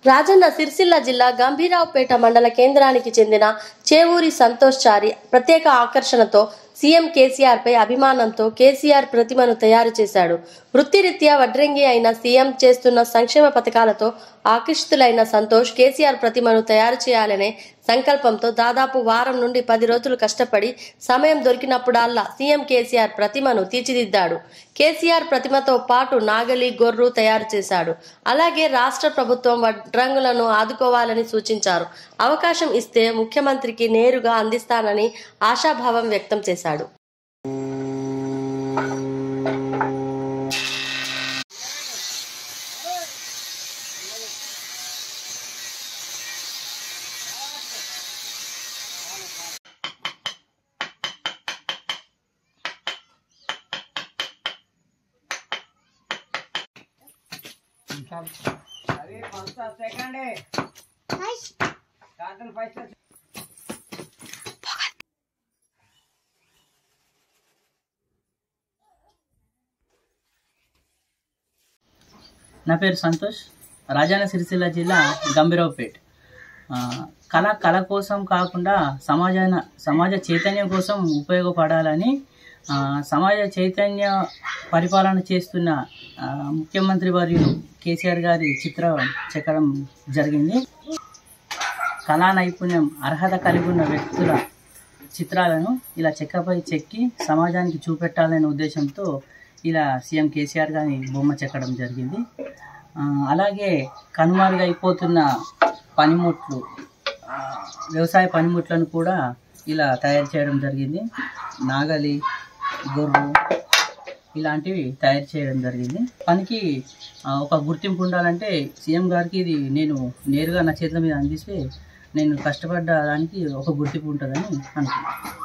రాజన్న సిరిసిల్ల జిల్లా గంభీరావుపేట మండల కేంద్రానికి చెందిన చేవూరి సంతోష్ చారి ప్రత్యేక ఆకర్షణతో సీఎం కేసీఆర్ పై అభిమానంతో కేసీఆర్ ప్రతిమను తయారు చేశాడు వృత్తిరీత్యా వడ్రంగి అయిన సీఎం చేస్తున్న సంక్షేమ పథకాలతో ఆకర్షితులైన సంతోష్ కేసీఆర్ ప్రతిమను తయారు చేయాలనే సంకల్పంతో దాదాపు వారం నుండి పది రోజులు కష్టపడి సమయం దొరికినప్పుడల్లా సీఎం కేసీఆర్ ప్రతిమను తీర్చిదిద్దాడు కేసీఆర్ ప్రతిమతో పాటు నాగలి గొర్రు తయారు చేశాడు అలాగే రాష్ట్ర ప్రభుత్వం వడ్రంగులను ఆదుకోవాలని సూచించారు అవకాశం ఇస్తే ముఖ్యమంత్రికి నేరుగా అందిస్తానని ఆశాభావం వ్యక్తం చేశాడు అది ఫస్ట్ సెకండ్ కాటన్ ఫస్ట్ నా పేరు సంతోష్ రాజాన సిరిసిల్ల జిల్లా గంభీరావుపేట్ ఆ, కళ కళ కోసం కాకుండా సమాజాన సమాజ చైతన్యం కోసం ఉపయోగపడాలని ఆ, సమాజ చైతన్య పరిపాలన చేస్తున్న ఆ, ముఖ్యమంత్రి వర్యులు కేసీఆర్ గారి చిత్రం చెక్కడం జరిగింది కళా నైపుణ్యం అర్హత కలిగి ఉన్న వ్యక్తుల చిత్రాలను ఇలా చెక్కపై చెక్కి సమాజానికి చూపెట్టాలనే ఉద్దేశంతో ఇలా సీఎం కేసీఆర్ గారి బొమ్మ చెక్కడం జరిగింది ఆ, అలాగే కనుమరుగైపోతున్న పనిముట్లు ఆ, వ్యవసాయ పనిముట్లను కూడా ఇలా తయారు చేయడం జరిగింది నాగలి గొర్రు ఇలాంటివి తయారు చేయడం జరిగింది పనికి ఆ, ఒక గుర్తింపు ఉండాలంటే సీఎం గారికి ఇది నేను నేరుగా నా చేతుల మీద అందిస్తే నేను కష్టపడ్డ దానికి ఒక గుర్తింపు ఉంటుందని అనుకుంటున్నాను